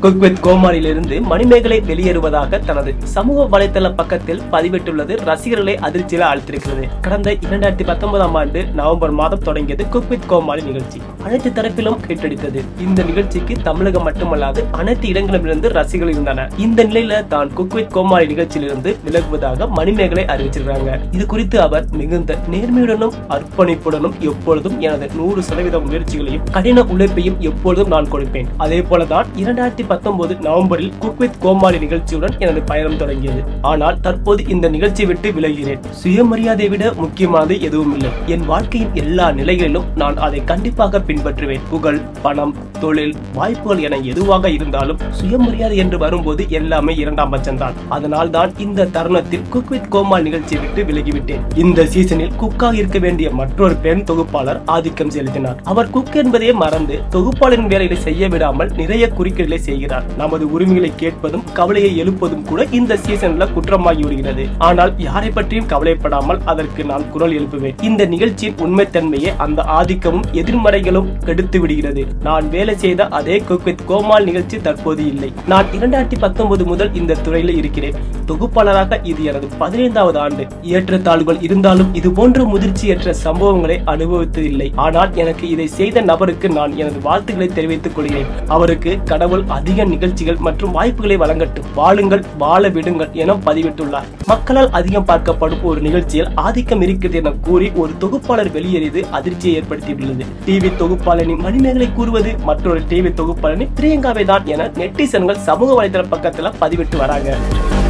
cook with கோமாளியிலிருந்து மணிமேகலை வெளியேறுவதாக தனது சமூக வலைதள பக்கத்தில் பதிவிட்டுள்ளது ரசிகர்களை அதிர்ச்சியில் ஆழ்த்திருக்கிறது கடந்த இரண்டாயிரத்தி பத்தொன்பதாம் ஆண்டு நவம்பர் மாதம் தொடங்கியது குக் வித் கோமாளி நிகழ்ச்சி அனைத்து தரப்பிலும் கேட்டடித்தது இந்த நிகழ்ச்சிக்கு தமிழகம் மட்டுமல்லாது அனைத்து இடங்களிலிருந்து ரசிகர்கள் இருந்தனர் இந்த நிலையில தான் குக் வித் கோமாளி நிகழ்ச்சியிலிருந்து விலகுவதாக மணிமேகலை அறிவிச்சிருக்காங்க இது குறித்து அவர் மிகுந்த நேர்மையுடனும் அர்ப்பணிப்புடனும் எப்பொழுதும் எனது நூறு சதவீத முயற்சிகளையும் கடின உழைப்பையும் எப்பொழுதும் நான் கொடுப்பேன் அதே போலதான் இரண்டாயிரத்தி பத்தொன்பது நவம்பரில் குக் வித் கோமாளி நிகழ்ச்சியுடன் எனது பயணம் தொடங்கியது ஆனால் தற்போது இந்த நிகழ்ச்சி விட்டு விலகிறேன் சுயமரியாதை விட முக்கியமானது எதுவும் இல்லை என் வாழ்க்கையின் எல்லா நிலைகளிலும் நான் அதை கண்டிப்பாக பின்பற்றுவேன் புகழ் பணம் தொழில் வாய்ப்புகள் என எதுவாக இருந்தாலும் சுயமரியாதை என்று வரும்போது எல்லாமே இரண்டாம் பட்சம்தான் அதனால் தான் இந்த தருணத்தில் குக் வித் கோமால் நிகழ்ச்சியை விட்டு விலகிவிட்டேன் இந்த சீசனில் குக்காக இருக்க வேண்டிய மற்றொரு பெண் தொகுப்பாளர் ஆதிக்கம் செலுத்தினார் அவர் குக் என்பதையே மறந்து தொகுப்பாளரின் வேலைகளை செய்ய விடாமல் நிறைய குறுக்கீடுகளை செய்கிறார் நமது உரிமைகளை கேட்பதும் கவலையை எழுப்பதும் கூட இந்த சீசன்ல குற்றமாகி விடுகிறது ஆனால் யாரை பற்றியும் கவலைப்படாமல் அதற்கு நான் குரல் எழுப்புவேன் இந்த நிகழ்ச்சியின் உண்மைத்தன்மையை அந்த ஆதிக்கமும் எதிர்மறைகளும் கெடுத்து விடுகிறது நான் வேலை செய்த அதே குக் வித் கோமால் நிகழ்ச்சி தற்போது இல்லை நான் இரண்டாயிரத்தி பத்தொன்பது முதல் இந்த துறையில் இருக்கிறேன் தொகுப்பாளராக இது எனது பதினைந்தாவது ஆண்டு ஏற்றத்தாழ்வுகள் இருந்தாலும் இது போன்ற முதிர்ச்சியற்ற சம்பவங்களை அனுபவித்ததில்லை ஆனால் எனக்கு இதை செய்த நபருக்கு நான் எனது வாழ்த்துக்களை தெரிவித்துக் கொள்கிறேன் அவருக்கு கடவுள் அதிக நிகழ்ச்சிகள் மற்றும் வாய்ப்புகளை வழங்கட்டும் வாழுங்கள் வாழ விடுங்கள் என பதிவிட்டுள்ளார் மக்களால் அதிகம் பார்க்கப்படும் ஒரு நிகழ்ச்சியில் ஆதிக்கம் இருக்கிறது என கூறி ஒரு தொகுப்பாளர் வெளியேறியது அதிர்ச்சியை ஏற்படுத்தியுள்ளது டிவி தொகுப்பாளனின் மணிமேகலை கூறுவது மற்றொரு டிவி தொகுப்பாளனின் பிரியங்காவை தான் என நெட்டிசன்கள் சமூக வலைதள பக்கத்துல பதிவிட்டு வராங்க